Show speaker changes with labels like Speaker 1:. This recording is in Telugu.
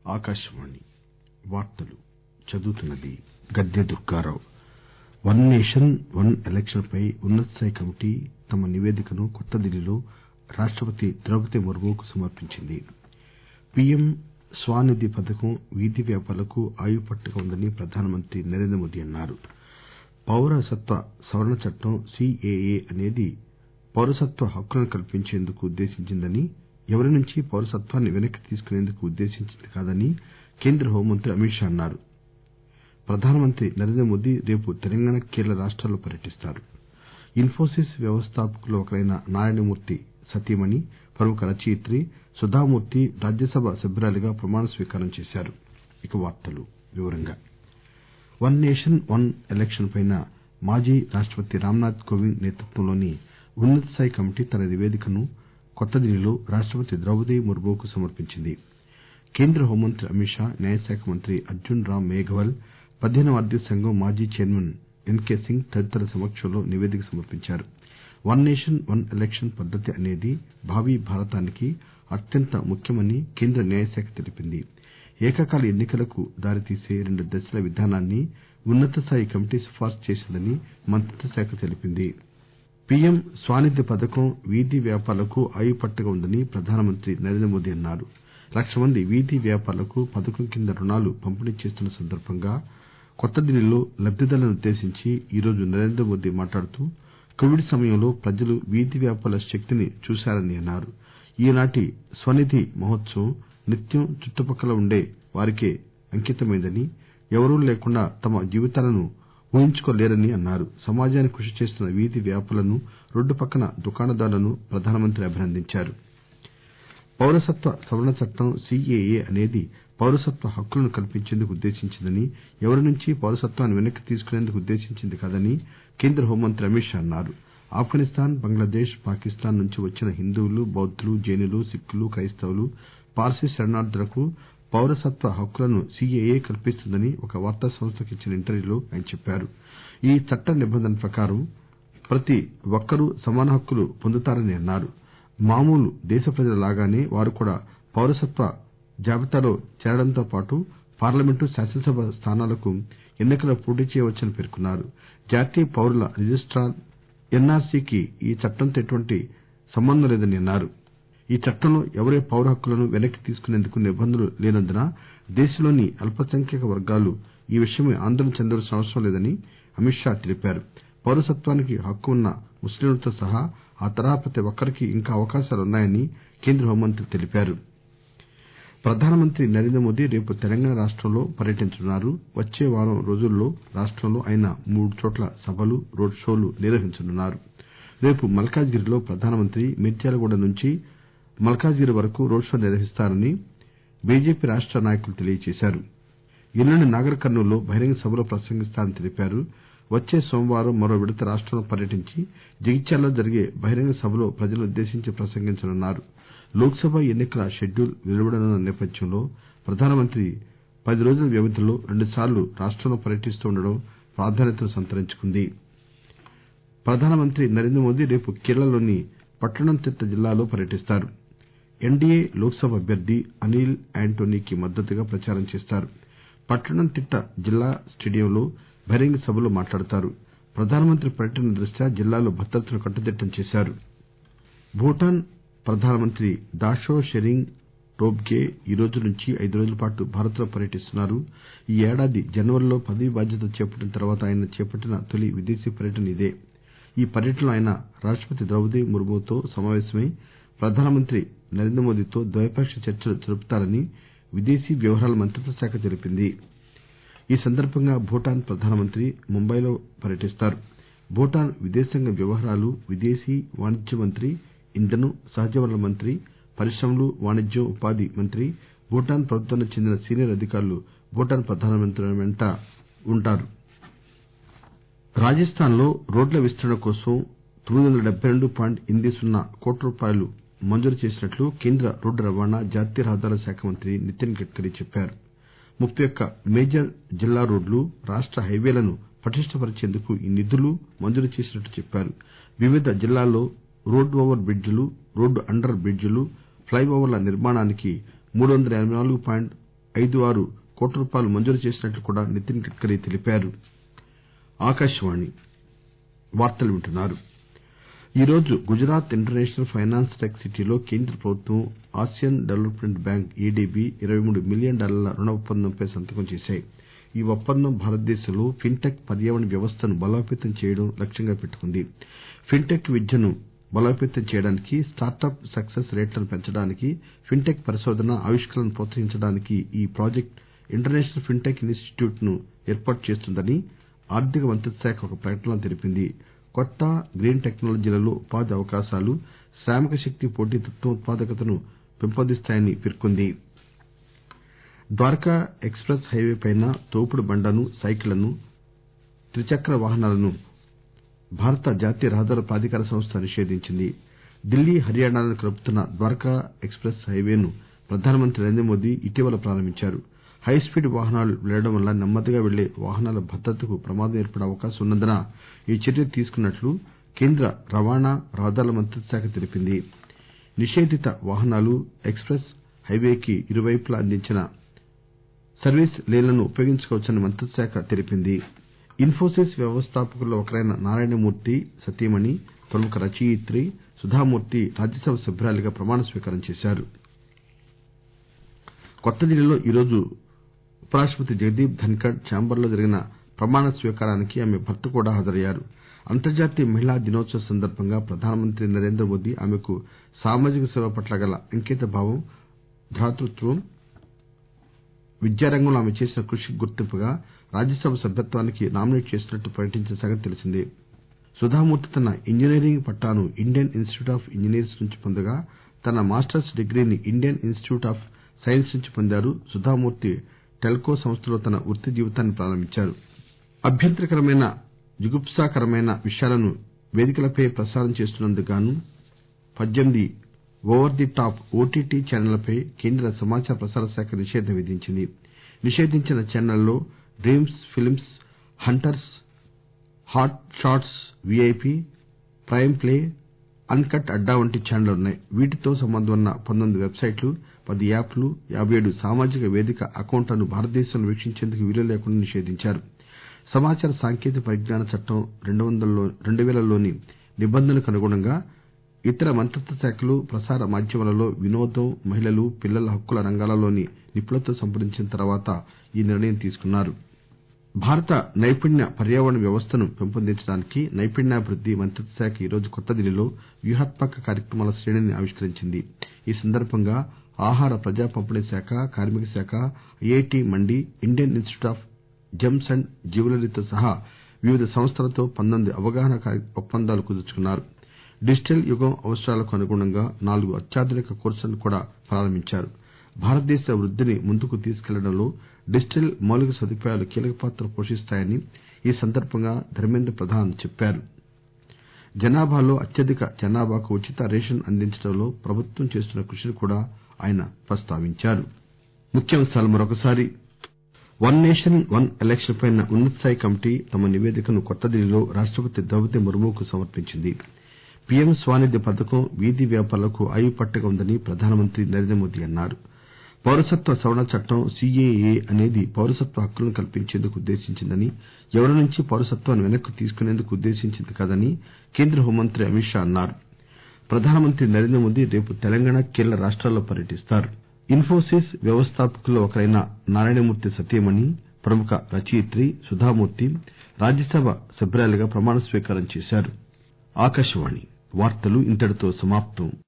Speaker 1: వన్ నేషన్ వన్ ఎలక్షన్ పై ఉన్న తస్థాయి కమిటీ తమ నివేదికను కొత్త ఢిల్లీలో రాష్టపతి ద్రౌపది ముర్ముకు సమర్పించింది పీఎం స్వానిధి పథకం వీధి వ్యాపారులకు ఆయువుపట్టుగా ఉందని ప్రధానమంత్రి నరేంద్రమోదీ అన్నారు పౌరసత్వ సవరణ చట్టం సీఏఏ అనేది పౌరసత్వ హక్కులను కల్పించేందుకు ఉద్దేశించిందని ఎవరి నుంచీ పౌరసత్వాన్ని వెనక్కి తీసుకునేందుకు ఉద్దేశించింది కాదని కేంద్ర హోంమంత్రి అమిత్ షా అన్నారు ప్రధానమంత్రి నరేంద్రమోదీ రేపు తెలంగాణ కేరళ రాష్టాల్లో పర్యటిస్తారు ఇన్ఫోసిస్ వ్యవస్థాపకుల్లో ఒకరైన నారాయణమూర్తి సతీమణి ప్రముఖ రచయిత్రి సుధామూర్తి రాజ్యసభ సభ్యురాలిగా ప్రమాణ స్వీకారం చేశారు వన్ నేషన్ వన్ ఎలక్షన్ పై మాజీ రాష్టపతి రాంనాథ్ కోవింద్ నేతృత్వంలోని ఉన్న తస్థాయి కమిటీ తన నివేదికను కొత్త ఢిల్లీలో రాష్టపతి ద్రౌపది ముర్ముకు సమర్పించింది కేంద్ర హోంమంత్రి అమిత్ షా న్యాయశాఖ మంత్రి అర్జున్ రామ్ మేఘవాల్ పదిహేనవ ఆర్థిక సంఘం మాజీ చైర్మన్ ఎన్కే సింగ్ తదితరుల సమక్షంలో నివేదిక సమర్పించారు వన్ నేషన్ వన్ ఎలక్షన్ పద్దతి అనేది భావి భారతానికి అత్యంత ముఖ్యమని కేంద్ర న్యాయశాఖ తెలిపింది ఏకకాల ఎన్ని కలకు దారితీసే రెండు దశల విధానాన్ని ఉన్న తస్థాయి కమిటీ సిఫార్సు చేసిందని మంత్రిత్వశాఖ తెలిపింది పీఎం స్వానిధి పథకం వీధి వ్యాపారులకు ఆయువుపట్టుగా ఉందని ప్రధానమంత్రి నరేంద్రమోదీ అన్నారు లక్ష మంది వీధి వ్యాపారులకు పథకం కింద రుణాలు పంపిణీ చేస్తున్న సందర్బంగా కొత్త ఢిల్లీలో లబ్దిదారులనుద్దేశించి ఈరోజు నరేంద్రమోదీ మాట్లాడుతూ కోవిడ్ సమయంలో ప్రజలు వీధి వ్యాపారుల శక్తిని చూశారని అన్నారు ఈనాటి స్వనిధి మహోత్సవం నిత్యం చుట్టుపక్కల ఉండే వారికే అంకితమైందని ఎవరూ లేకుండా తమ జీవితాలను ఊహించుకోలేరని అన్నారు సమాజానికి కృషి చేస్తున్న వీధి వ్యాపారులను రోడ్డు పక్కన దుకాణదారులను ప్రధానమంత్రి అభినందించారు పౌరసత్వ సవరణ చట్టం సీఏఏ అనేది పౌరసత్వ హక్కులను కల్పించేందుకు ఉద్దేశించిందని ఎవరి నుంచీ పౌరసత్వాన్ని వెనక్కి తీసుకునేందుకు ఉద్దేశించింది కాదని కేంద్ర హోంమంత్రి అమిత్ షా అన్నారు ఆఫ్ఘనిస్తాన్ బంగ్లాదేశ్ పాకిస్తాన్ నుంచి వచ్చిన హిందువులు బౌద్దులు జైనులు సిక్కులు క్రైస్తవులు పార్సీ శరణార్దులకు పౌరసత్వ హక్కులను సీఏఏ కల్పిస్తుందని ఒక వార్తా సంస్థకు ఇచ్చిన ఇంటర్వ్యూలో ఆయన చెప్పారు ఈ చట్ట నిబంధన ప్రకారం ప్రతి ఒక్కరూ సమాన హక్కులు పొందుతారని అన్నారు మామూలు దేశ ప్రజల లాగానే వారు కూడా పౌరసత్వ జాబితాలో చేరడంతో పాటు పార్లమెంటు శాసనసభ స్థానాలకు ఎన్ని కల్లో పోటీ చేయవచ్చని పేర్కొన్నారు జాతీయ పౌరుల రిజిస్టార్ ఎన్ఆర్సీకి ఈ చట్టంతో ఎటువంటి సంబంధం లేదని అన్నారు ఈ చట్టంలో ఎవరి పౌర హక్కులను వెనక్కి తీసుకునేందుకు నిబంధనలు లేనందున దేశంలోని అల్పసంఖ్యాక వర్గాలు ఈ విషయమై ఆందోళన చెందవలసిన అవసరం లేదని అమిత్ షా తెలిపారు పౌరసత్వానికి హక్కు ఉన్న ముస్లింలతో సహా ఆ తరహా ప్రతి ఒక్కరికీ ఇంకా అవకాశాలున్నాయని కేంద్ర హోంమంత్రి తెలిపారు ప్రధానమంత్రి నరేంద్రమోదీ రేపు తెలంగాణ రాష్టంలో పర్యటించనున్నారు వచ్చే వారం రోజుల్లో రాష్టంలో ఆయన మూడు చోట్ల సభలు రోడ్ షోలు నిర్వహించనున్నారు రేపు మల్కాజిగిరిలో ప్రధానమంత్రి మిర్యాలగూడ నుంచి మల్కాజిగిరి వరకు రోడ్ షో నిర్వహిస్తారని బీజేపీ రాష్ట నాయకులు తెలియజేశారు ఎల్లుండి నాగర్ కర్నూల్ లో బహిరంగ సభలో ప్రసంగిస్తారని తెలిపారు వచ్చే సోమవారం మరో విడత రాష్టంలో పర్యటించి జగిత్యాలలో జరిగే బహిరంగ సభలో ప్రజలనుద్దేశించి ప్రసంగించనున్నారు లోక్ సభ ఎన్ని కల షెడ్యూల్ వెలువడనున్న నేపథ్యంలో ప్రధానమంత్రి పది రోజుల వ్యవధిలో రెండుసార్లు రాష్టంలో పర్యటిస్తుండడం ప్రాధాన్యతను సంతరించుకుంది ప్రధానమంత్రి నరేంద్రమోదీ రేపు కేరళలోని పట్టణంతిట్ట జిల్లాలో పర్యటిస్తారు ఎన్డీఏ లోక్ సభ అభ్యర్థి అనిల్ యాంటోనీకి మద్దతుగా ప్రచారం చేస్తారు పట్టణంతిట్ట జిల్లా స్టేడియంలో బహిరంగ సభలో మాట్లాడతారు ప్రధానమంత్రి పర్యటన దృష్ట్యా జిల్లాలో భద్రతను కట్టుదిట్టం చేశారు భూటాన్ ప్రధానమంత్రి దాషో షెరింగ్ టోబ్గే ఈరోజు నుంచి ఐదు రోజుల పాటు భారత్ లో పర్యటిస్తున్నారు ఈ ఏడాది జనవరిలో పదవీ బాధ్యతలు చేపట్టిన తర్వాత ఆయన చేపట్టిన తొలి విదేశీ పర్యటన ఇదే ఈ పర్యటనలో ఆయన రాష్టపతి ద్రౌపది ముర్ముతో సమావేశమై ప్రధానమంత్రి నరేంద్రమోదీతో ద్వైపాక్షిక చర్చలు జరుపుతారని విదేశీ వ్యవహారాల మంత్రిత్వ శాఖ తెలిపింది ఈ సందర్బంగా భూటాన్ ప్రధానమంత్రి ముంబైలో పర్యటిస్తారు భూటాన్ విదేశాంగ వ్యవహారాలు విదేశీ వాణిజ్య మంత్రి ఇంధనం సహజ వనరుల మంత్రి పరిశ్రమలు వాణిజ్యం ఉపాధి మంత్రి భూటాన్ ప్రభుత్వానికి చెందిన సీనియర్ అధికారులు భూటాన్ ప్రధానమంత్రి వెంట ఉంటారు రాజస్థాన్ లో రోడ్ల విస్తరణ కోసం తొమ్మిది వందల డెబ్బై రెండు పాయింట్ ఎనిమిది సున్నా కోట్ల రూపాయలు మంజూరు చేసినట్లు కేంద్ర రోడ్డు రవాణా జాతీయ రహదారుల శాఖ మంత్రి నితిన్ గడ్కరీ చెప్పారు ముప్పై ఒక్క మేజర్ జిల్లా రోడ్లు రాష్ట హైవేలను పటిష్టపరిచేందుకు ఈ నిధులు మంజూరు చేసినట్లు చెప్పారు వివిధ జిల్లాల్లో రోడ్ ఓవర్ బ్రిడ్జిలు రోడ్డు అండర్ బ్రిడ్జిలు ప్లై ఓవర్ల నిర్మాణానికి మూడు వందల ఎనబై నాలుగు పాయింట్ ఐదు ఆరు కోట్ల రూపాయలు మంజూరు చేసినట్లు కూడా నితిన్ గడ్కరీ తెలిపారు ఈరోజు గుజరాత్ ఇంటర్నేషనల్ పైనాన్స్ టెక్ సిటీలో కేంద్ర ప్రభుత్వం ఆసియాన్ డెవలప్మెంట్ బ్యాంక్ ఎడిబి ఇరవై మూడు మిలియన్ డాలర్ల రుణ ఒప్పందంపై సంతకం చేశాయి ఈ ఒప్పందం భారతదేశంలో ఫిన్టెక్ పర్యావరణ వ్యవస్థను బలోపేతం చేయడం లక్ష్యంగా పెట్టుకుంది ఫిన్టెక్ విద్యను బలోపేతం చేయడానికి స్టార్టప్ సక్సెస్ రేట్లను పెంచడానికి ఫిన్టెక్ పరిశోధన ఆవిష్కరణలను ప్రోత్సహించడానికి ఈ ప్రాజెక్టు ఇంటర్నేషనల్ ఫిన్టెక్ ఇనిస్టిట్యూట్ ను ఏర్పాటు చేస్తుందని ఆర్థిక మంత్రిత్వ శాఖ ఒక ప్రకటనలో తెలిపింది కొత్త గ్రీన్ టెక్నాలజీలలో ఉపాధి అవకాశాలు శ్రామిక శక్తి పోటీతత్వం ఉత్పాదకతను పెంపొందిస్తాయని పేర్కొంది ద్వారకా ఎక్స్ ప్రెస్ హైవేపై తోపుడు బండ్లను సైకిళ్లను త్రిచక్ర వాహనాలను భారత జాతీయ రహదారుల ప్రాధికార సంస్థ నిషేధించింది ఢిల్లీ హర్యానాలను కలుపుతున్న ద్వారకా ఎక్స్ ప్రెస్ హైవేను ప్రధానమంత్రి నరేంద్రమోదీ ఇటీవల ప్రారంభించారు హైస్పీడ్ వాహనాలు వెళ్లడం వల్ల నెమ్మదిగా వెళ్లే వాహనాల భద్రతకు ప్రమాదం ఏర్పడే అవకాశం ఉన్నందున ఈ చర్య తీసుకున్నట్లు కేంద్ర రవాణా రహదారుల మంత్రిత్వ శాఖ తెలిపింది నిషేధిత వాహనాలు ఎక్స్ ప్రెస్ హైవేకి ఇరువైపులా అందించిన సర్వీస్ లేన్లను ఉపయోగించుకోవచ్చని మంత్రిత్వ శాఖ తెలిపింది ఇన్ఫోసిస్ వ్యవస్థాపకుల్లో ఒకరైన నారాయణమూర్తి సతీమణి ప్రముఖ రచయిత్రి సుధామూర్తి రాజ్యసభ సభ్యురాలిగా ప్రమాణ స్వీకారం చేశారు కొత్తదిల్లీలో ఈరోజు ఉపరాష్టపతి జగదీప్ ధన్కడ్ ఛాంబర్లో జరిగిన ప్రమాణ స్వీకారానికి ఆమె భర్త కూడా హాజరయ్యారు అంతర్జాతీయ మహిళా దినోత్సవం సందర్బంగా ప్రధానమంత్రి నరేంద్రమోదీ ఆమెకు సామాజిక సేవ పట్ల గల అంకితభావం ధాతృత్వం విద్యారంగంలో ఆమె చేసిన కృషికి గుర్తింపుగా రాజ్యసభ సభ్యత్వానికి నామినేట్ చేసినట్లు ప్రకటించిన సంగతి తెలిసిందే సుధామూర్తి తన ఇంజనీరింగ్ పట్టాను ఇండియన్ ఇన్స్టిట్యూట్ ఆఫ్ ఇంజనీర్స్ నుంచి పొందగా తన మాస్టర్స్ డిగ్రీని ఇండియన్ ఇన్స్టిట్యూట్ ఆఫ్ సైన్స్ నుంచి పొందారు సుధామూర్తి టెల్కో సంస్థలో తన వృత్తి జీవితాన్ని ప్రారంభించారు అభ్యంతరకరమైన జుగుప్సాకరమైన విషయాలను వేదికలపై ప్రసారం చేస్తున్నందుకు గాను పద్దెనిమిది ఓవర్ ది టాప్ ఓటీటీ ఛానళ్లపై కేంద్ర సమాచార ప్రసార శాఖ నిషేధం విధించింది నిషేధించిన ఛానళ్లలో Dreams Films Hunters Hot Shots VIP Prime Play Uncut Adda వంటి ఛానళ్లున్నాయి వీటితో సంబంధం ఉన్న పంతొమ్మిది వెబ్ సైట్లు పది యాప్ లు యాబై ఏడు సామాజిక వేదిక అకౌంట్లను భారతదేశంలో వీక్షించేందుకు వీలు లేకుండా నిషేధించారు సమాచార సాంకేతిక పరిజ్ఞాన చట్టం రెండు పేలలోని నిబంధనలకు అనుగుణంగా ఇతర మంత్రిత్వ శాఖలు ప్రసార మాధ్యమాలలో వినోదం మహిళలు పిల్లల హక్కుల రంగాలలోని నిపుణులతో సంప్రదించిన తర్వాత ఈ నిర్ణయం తీసుకున్నారు భారత నైపుణ్య పర్యావరణ వ్యవస్థను పెంపొందించడానికి నైపుణ్యాభివృద్ది మంత్రిత్వ శాఖ ఈరోజు కొత్తదిల్లీలో వ్యూహాత్మక కార్యక్రమాల శ్రేణిని ఆవిష్కరించింది ఈ సందర్బంగా ఆహార ప్రజా పంపిణీ శాఖ కార్మిక శాఖ IIT Mandi Indian institute of gems and జ్యువెలరీతో సహా వివిధ సంస్థలతో పంతొమ్మిది అవగాహన ఒప్పందాలు కుదుర్చుకున్నారు డిజిటల్ యుగం అవసరాలకు అనుగుణంగా నాలుగు అత్యాధునిక కోర్సులను కూడా ప్రారంభించారు భారతదేశ వృద్దిని ముందుకు తీసుకెళ్లడంలో డిజిటల్ మౌలిక సదుపాయాలు కీలక పాత్ర పోషిస్తాయని ఈ సందర్బంగా ధర్మేంద్ర ప్రధాన్ చెప్పారు జనాభాలో అత్యధిక జనాభాకు ఉచిత రేషన్ అందించడంలో ప్రభుత్వం చేస్తున్న కృషిని కూడా ఆయన ప్రస్తావించారు వన్ నేషన్ వన్ ఎలక్షన్ పై ఉన్నతస్థాయి కమిటీ తమ నివేదికను కొత్తదిల్లీలో రాష్టపతి ద్రౌపది ముర్ముకు సమర్పించింది పీఎం స్వానిధి పథకం వీధి వ్యాపారులకు ఆయువు ఉందని ప్రధానమంత్రి నరేంద్రమోదీ అన్నారు పౌరసత్వ సవరణ చట్టం సీఏఏ అనేది పౌరసత్వ హక్కులను కల్పించేందుకు ఉద్దేశించిందని ఎవరి నుంచి పౌరసత్వాన్ని వెనక్కు తీసుకునేందుకు ఉద్దేశించింది కాదని కేంద్ర హోంమంత్రి అమిత్ షా అన్నారు ప్రధానమంత్రి నరేంద్రమోదీ రేపు తెలంగాణ కేరళ రాష్టాల్లో పర్యటిస్తారు ఇన్ఫోసిస్ వ్యవస్థాపకుల్లో ఒకరైన నారాయణమూర్తి సతీమణి ప్రముఖ రచయిత్రి సుధామూర్తి రాజ్యసభ సభ్యురాలిగా ప్రమాణ స్వీకారం చేశారు